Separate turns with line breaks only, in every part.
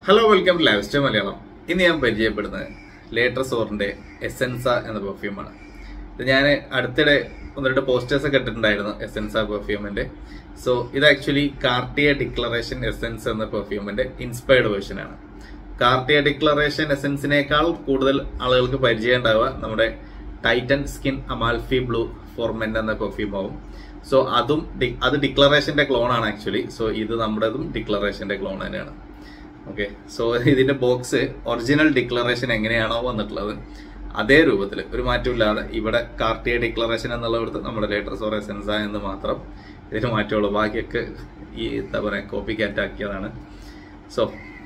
hello welcome to lifestyle Malayalam ഇന്ന് ഞാൻ പരിചയപ്പെടുന്നത് ലേറ്റർ സോറിന്റെ എസെൻസ എന്ന പെർഫ്യൂമാണ് ഇത് ഞാൻ അടുത്തിടെ ഒന്ന് രണ്ട് പോസ്റ്റേഴ്സ് ഒക്കെ ഇട്ടിട്ടുണ്ടായിരുന്നു എസെൻസ പെർഫ്യൂമിന്റെ സോ ഇത് ആക്ച്വലി കാർട്ടിയ ഡിക്ലറേഷൻ എസെൻസ് എന്ന പെർഫ്യൂമിന്റെ ഇൻസ്പയർഡ് വേർഷൻ ആണ് കാർട്ടിയ ഡിക്ലറേഷൻ എസെൻസിനേക്കാൾ കൂടുതൽ ആളുകൾക്ക് പരിചയം ഉണ്ടാവുക നമ്മുടെ Titan skin Amalfi blue for men എന്ന പെർഫ്യൂം ആവും സോ അതും ഡി- അത് ഡിക്ലറേഷന്റെ ക്ലോൺ ആണ് ആക്ച്വലി സോ ഇത് നമ്മുടേതും ഡിക്ലറേഷന്റെ ക്ലോൺ തന്നെയാണ് ഓക്കെ സോ ഇതിന്റെ ബോക്സ് ഒറിജിനൽ ഡിക്ലറേഷൻ എങ്ങനെയാണോ വന്നിട്ടുള്ളത് അതേ രൂപത്തിൽ ഒരു മാറ്റമില്ലാതെ ഇവിടെ കാർട്ടിയ ഡിക്ലറേഷൻ എന്നുള്ളിടത്ത് നമ്മുടെ ലേറ്റർ സോർ എസെൻസ എന്ന് മാത്രം ഇതിന് മാറ്റമുള്ളൂ ബാക്കിയൊക്കെ ഈ എന്താ പറയാ കോപ്പി കാറ്റ് ആക്കിയതാണ് സോ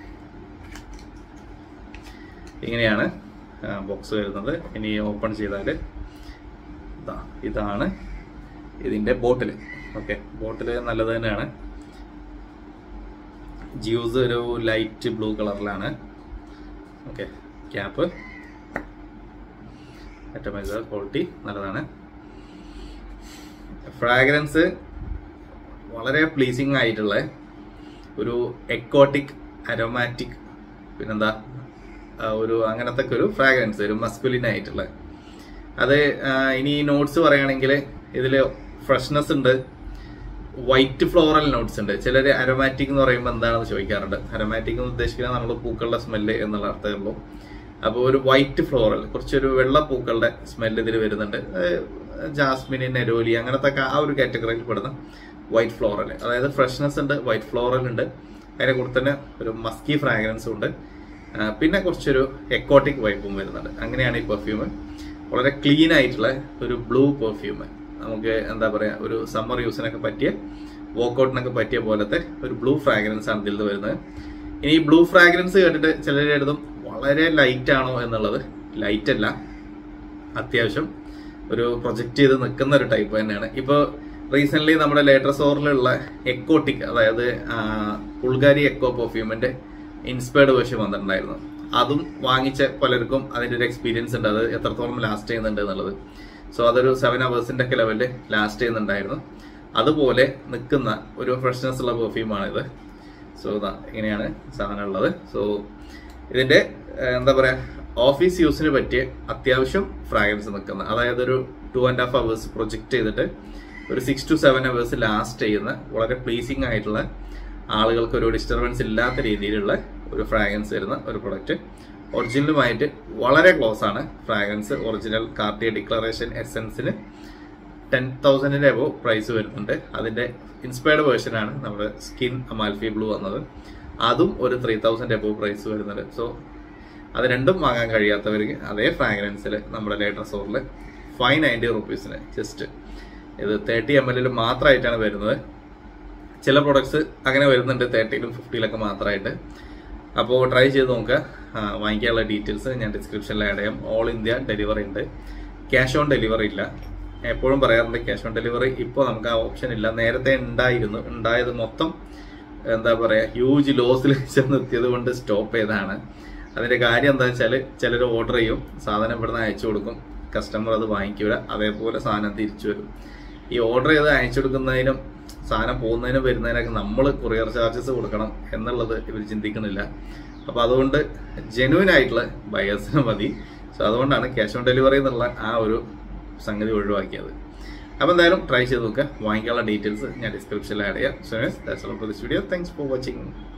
ഇങ്ങനെയാണ് ബോക്സ് വരുന്നത് ഇനി ഓപ്പൺ ചെയ്താൽ ഇതാ ഇതാണ് ഇതിന്റെ ബോട്ടിൽ ഓക്കെ ബോട്ടിൽ നല്ലത് തന്നെയാണ് ജ്യൂസ് ഒരു ലൈറ്റ് ബ്ലൂ കളറിലാണ് ഓക്കെ ക്യാപ്പ് അറ്റമൈസർ ക്വാളിറ്റി നല്ലതാണ് ഫ്രാഗ്രൻസ് വളരെ പ്ലീസിങ് ആയിട്ടുള്ള ഒരു എക്കോട്ടിക് അരോമാറ്റിക് പിന്നെന്താ ആ, ഒരു അങ്ങനത്തെ ഒക്കെ ഒരു ഫ്രാഗ്രൻസ് ഒരു മസ്കുലിൻ ആയിട്ടുള്ള അത് ആ, ഇനി നോട്ട്സ് പറയുകയാണെങ്കിൽ ഇതിൽ ഫ്രഷ്നെസ് ഉണ്ട് വൈറ്റ് ഫ്ലോറൽ നോട്ട്സ് ഉണ്ട് ചിലർ അരോമാറ്റിക് എന്ന് പറയുമ്പോൾ എന്താണെന്ന് ചോദിക്കാറുണ്ട് അരോമാറ്റിക് എന്ന് ഉദ്ദേശിക്കുന്നത് നമ്മൾ പൂക്കളുടെ സ്മെല്ല് എന്നുള്ള അർത്ഥമേ ഉള്ളൂ അപ്പോൾ ഒരു വൈറ്റ് ഫ്ലോറൽ കുറച്ചൊരു വെള്ള പൂക്കളുടെ സ്മെല്ല് ഇതിൽ വരുന്നുണ്ട് ജാസ്മിൻ നെരോലി അങ്ങനത്തെ ഒക്കെ ആ ഒരു കാറ്റഗറിയിൽ പെടുന്ന വൈറ്റ് ഫ്ലോറൽ അതായത് ഫ്രഷ്നെസ് ഉണ്ട് വൈറ്റ് ഫ്ലോറൽ ഉണ്ട് അതിനെ കൂടെ തന്നെ ഒരു മസ്കി ഫ്രാഗ്രൻസും ഉണ്ട് ആ, പിന്നെ കുറച്ചൊരു എക്കോട്ടിക് വൈബും വരുന്നുണ്ട് അങ്ങനെയാണ് ഈ പെർഫ്യൂം വളരെ ക്ലീൻ ആയിട്ടുള്ള ഒരു ബ്ലൂ പെർഫ്യൂം നമുക്ക് എന്താ പറയാ ഒരു സമ്മർ യൂസിനൊക്കെ പറ്റിയ വോക്കൗട്ടിനൊക്കെ പറ്റിയ പോലത്തെ ഒരു ബ്ലൂ ഫ്രാഗ്രൻസ് ആണ് ഇതിൽ നിന്ന് വരുന്നത് ഇനി ഈ ബ്ലൂ ഫ്രാഗ്രൻസ് കേട്ടിട്ട് ചിലരുടെ അടുത്തും വളരെ ലൈറ്റ് ആണോ എന്നുള്ളത് ലൈറ്റ് അല്ല അത്യാവശ്യം ഒരു പ്രൊജക്ട് ചെയ്ത് നിൽക്കുന്ന ഒരു ടൈപ്പ് തന്നെയാണ് ഇപ്പോൾ റീസെന്റ് നമ്മുടെ ലേറ്റർ സോറിലുള്ള എക്കോട്ടിക് അതായത് ആ, ബുൾഗാരി എക്കോ പെർഫ്യൂമിന്റെ ഇൻസ്പയർഡ് വേർഷൻ വന്നിട്ടുണ്ടായിരുന്നു അതും വാങ്ങിച്ച പലർക്കും അതിന്റെ ഒരു എക്സ്പീരിയൻസ് ഉണ്ട് അത് എത്രത്തോളം ലാസ്റ്റ് ചെയ്യുന്നുണ്ട് എന്നുള്ളത് സോ അതൊരു സെവൻ അവേഴ്സിന്റെ ഒക്കെ ലെവലിൽ ലാസ്റ്റ് ചെയ്യുന്നുണ്ടായിരുന്നു അതുപോലെ നിൽക്കുന്ന ഒരു ഫ്രഷ്നെസ് ഉള്ള പെർഫ്യൂമാണിത് സോ ഇതാ ഇങ്ങനെയാണ് സാധനം ഉള്ളത് സോ ഇതിന്റെ ഏഹ്, എന്താ പറയാ ഓഫീസ് യൂസിന് പറ്റിയ അത്യാവശ്യം ഫ്രാഗ്രൻസ് നിൽക്കുന്ന അതായത് ഒരു two and half hours project ചെയ്തിട്ട് ഒരു six to seven hours last ചെയ്യുന്ന വളരെ പ്ലീസിങ് ആയിട്ടുള്ള ആളുകൾക്ക് ഒരു ഡിസ്റ്റർബൻസ് ഇല്ലാത്ത രീതിയിലുള്ള ഒരു ഫ്രാഗ്രൻസ് വരുന്ന ഒരു പ്രൊഡക്റ്റ് ഒറിജിനലുമായിട്ട് വളരെ ക്ലോസ് ആണ് ഫ്രാഗ്രൻസ് ഒറിജിനൽ കാർട്ടിയ ഡിക്ലറേഷൻ എസെൻസിന് ടെൻ തൗസൻഡിന്റെ അബോ പ്രൈസ് വരുന്നുണ്ട് അതിന്റെ ഇൻസ്പയർഡ് വേർഷൻ ആണ് നമ്മുടെ സ്കിൻ അമാൽഫി ബ്ലൂ വന്നത് അതും ഒരു ത്രീ തൗസൻഡ് അബോ പ്രൈസ് വരുന്നുണ്ട് സോ അത് രണ്ടും വാങ്ങാൻ കഴിയാത്തവർക്ക് അതേ ഫ്രാഗ്രൻസിൽ നമ്മുടെ ലേറ്റർ സ്റ്റോറിൽ ഫൈവ് നയൻറ്റി റുപ്പീസിന് ജസ്റ്റ് ഇത് തേർട്ടി എം എല്ലിൽ മാത്രമായിട്ടാണ് വരുന്നത് ചില പ്രൊഡക്ട്സ് അങ്ങനെ വരുന്നുണ്ട് തേർട്ടിയിലും ഫിഫ്റ്റിയിലൊക്കെ മാത്രമായിട്ട് അപ്പോൾ ട്രൈ ചെയ്ത് നോക്കുക ആ, വാങ്ങിക്കാനുള്ള ഡീറ്റെയിൽസ് ഞാൻ ഡിസ്ക്രിപ്ഷനിൽ ആഡ് ചെയ്യാം ഓൾ ഇന്ത്യ ഡെലിവറി ഉണ്ട് ക്യാഷ് ഓൺ ഡെലിവറി ഇല്ല എപ്പോഴും പറയാറുണ്ട് ക്യാഷ് ഓൺ ഡെലിവറി ഇപ്പോൾ നമുക്ക് ആ ഓപ്ഷൻ ഇല്ല നേരത്തെ ഉണ്ടായിരുന്നു ഉണ്ടായത് മൊത്തം എന്താ പറയുക ഹ്യൂജ് ലോസിൽ ചെന്നെത്തിയത് കൊണ്ട് സ്റ്റോപ്പ് ചെയ്തതാണ് അതിന്റെ കാര്യം എന്താ വെച്ചാൽ ചിലർ ഓർഡർ ചെയ്യും സാധനം ഇവിടുന്ന് അയച്ചു കൊടുക്കും കസ്റ്റമർ അത് വാങ്ങിക്കൂല അതേപോലെ സാധനം തിരിച്ചു വരും ഈ ഓർഡർ ചെയ്ത് അയച്ചു കൊടുക്കുന്നതിനും സാധനം പോകുന്നതിനും വരുന്നതിനൊക്കെ നമ്മൾ കൊറിയർ ചാർജസ് കൊടുക്കണം എന്നുള്ളത് ഇവർ ചിന്തിക്കുന്നില്ല അപ്പൊ അതുകൊണ്ട് ജെനുവിൻ ആയിട്ടുള്ള ബയേഴ്സിന് മതി സോ അതുകൊണ്ടാണ് ക്യാഷ് ഓൺ ഡെലിവറി എന്നുള്ള ആ ഒരു സംഗതി ഒഴിവാക്കിയത് അപ്പൊ എന്തായാലും ട്രൈ ചെയ്ത് നോക്കുക വാങ്ങിക്കാനുള്ള ഡീറ്റെയിൽസ് ഞാൻ ഡിസ്ക്രിപ്ഷനിൽ ആഡ് ചെയ്യാം so that's all for this video thanks for watching